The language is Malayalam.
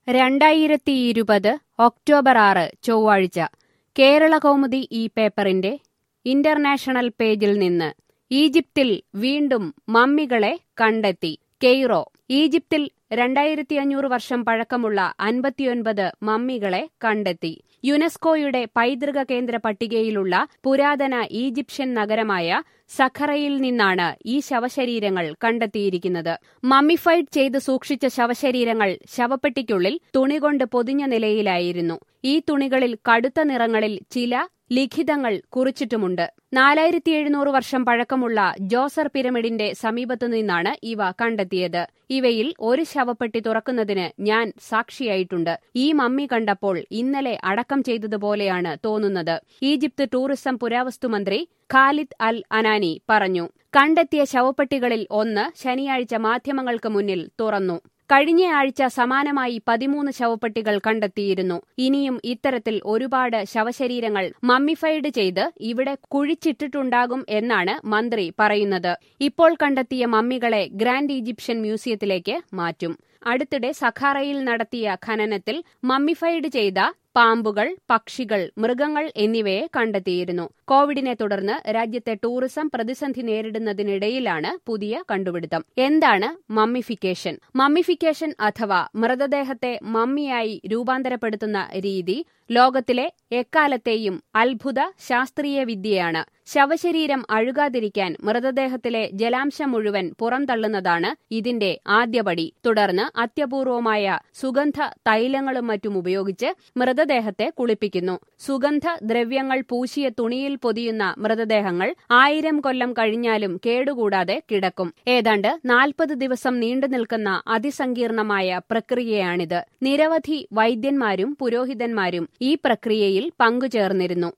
രണ്ടായിരത്തി ഇരുപത് ഒക്ടോബർ ആറ് ചൊവ്വാഴ്ച കേരള കൗമുദി ഈ പേപ്പറിന്റെ ഇന്റർനാഷണൽ പേജിൽ നിന്ന് ഈജിപ്തിൽ വീണ്ടും മമ്മികളെ കണ്ടെത്തി കെയ്റോ ഈജിപ്തിൽ രണ്ടായിരത്തി അഞ്ഞൂറ് വർഷം പഴക്കമുള്ള അൻപത്തിയൊൻപത് മമ്മികളെ കണ്ടെത്തി യുനെസ്കോയുടെ പൈതൃക കേന്ദ്ര പട്ടികയിലുള്ള പുരാതന ഈജിപ്ഷ്യൻ നഗരമായ സഖറയിൽ നിന്നാണ് ഈ ശവശരീരങ്ങൾ കണ്ടെത്തിയിരിക്കുന്നത് മമ്മിഫൈഡ് ചെയ്ത് സൂക്ഷിച്ച ശവശരീരങ്ങൾ ശവപ്പെട്ടിക്കുള്ളിൽ തുണികൊണ്ട് പൊതിഞ്ഞ നിലയിലായിരുന്നു ഈ തുണികളിൽ കടുത്ത നിറങ്ങളിൽ ചില ലിഖിതങ്ങൾ കുറിച്ചിട്ടുമുണ്ട് നാലായിരത്തി എഴുന്നൂറ് വർഷം പഴക്കമുള്ള ജോസർ പിരമിഡിന്റെ സമീപത്തു നിന്നാണ് ഇവ കണ്ടെത്തിയത് ഇവയിൽ ഒരു ശവപ്പെട്ടി തുറക്കുന്നതിന് ഞാൻ സാക്ഷിയായിട്ടുണ്ട് ഈ മമ്മി കണ്ടപ്പോൾ ഇന്നലെ അടക്കം ചെയ്തതുപോലെയാണ് തോന്നുന്നത് ഈജിപ്ത് ടൂറിസം പുരാവസ്തു മന്ത്രി ഖാലിദ് അൽ അനാനി പറഞ്ഞു കണ്ടെത്തിയ ശവപ്പെട്ടികളിൽ ഒന്ന് ശനിയാഴ്ച മാധ്യമങ്ങൾക്ക് മുന്നിൽ തുറന്നു കഴിഞ്ഞയാഴ്ച സമാനമായി പതിമൂന്ന് ശവപ്പെട്ടികൾ കണ്ടെത്തിയിരുന്നു ഇനിയും ഇത്തരത്തിൽ ഒരുപാട് ശവശരീരങ്ങൾ മമ്മിഫൈഡ് ചെയ്ത് ഇവിടെ കുഴിച്ചിട്ടിട്ടുണ്ടാകും എന്നാണ് മന്ത്രി പറയുന്നത് ഇപ്പോൾ കണ്ടെത്തിയ മമ്മികളെ ഗ്രാൻഡ് ഈജിപ്ഷ്യൻ മ്യൂസിയത്തിലേക്ക് മാറ്റും അടുത്തിടെ സഖാറയിൽ നടത്തിയ ഖനനത്തിൽ മമ്മിഫൈഡ് ചെയ്ത പാമ്പുകൾ പക്ഷികൾ മൃഗങ്ങൾ എന്നിവയെ കണ്ടെത്തിയിരുന്നു കോവിഡിനെ തുടർന്ന് രാജ്യത്തെ ടൂറിസം പ്രതിസന്ധി നേരിടുന്നതിനിടയിലാണ് പുതിയ കണ്ടുപിടുത്തം എന്താണ് മമ്മിഫിക്കേഷൻ മമ്മിഫിക്കേഷൻ അഥവാ മൃതദേഹത്തെ മമ്മിയായി രൂപാന്തരപ്പെടുത്തുന്ന രീതി ലോകത്തിലെ എക്കാലത്തെയും അത്ഭുത ശാസ്ത്രീയ വിദ്യയാണ് ശവശരീരം അഴുകാതിരിക്കാൻ മൃതദേഹത്തിലെ ജലാംശം മുഴുവൻ പുറംതള്ളുന്നതാണ് ഇതിന്റെ ആദ്യപടി തുടർന്ന് അത്യപൂർവമായ സുഗന്ധ തൈലങ്ങളും മറ്റും ഉപയോഗിച്ച് മൃതദേഹത്തെ കുളിപ്പിക്കുന്നു സുഗന്ധ ദ്രവ്യങ്ങൾ പൂശിയ തുണിയിൽ പൊതിയുന്ന മൃതദേഹങ്ങൾ ആയിരം കൊല്ലം കഴിഞ്ഞാലും കേടുകൂടാതെ കിടക്കും ഏതാണ്ട് നാൽപ്പത് ദിവസം നീണ്ടു നിൽക്കുന്ന അതിസങ്കീർണമായ പ്രക്രിയയാണിത് നിരവധി വൈദ്യന്മാരും പുരോഹിതന്മാരും ഈ പ്രക്രിയയിൽ പങ്കുചേർന്നിരുന്നു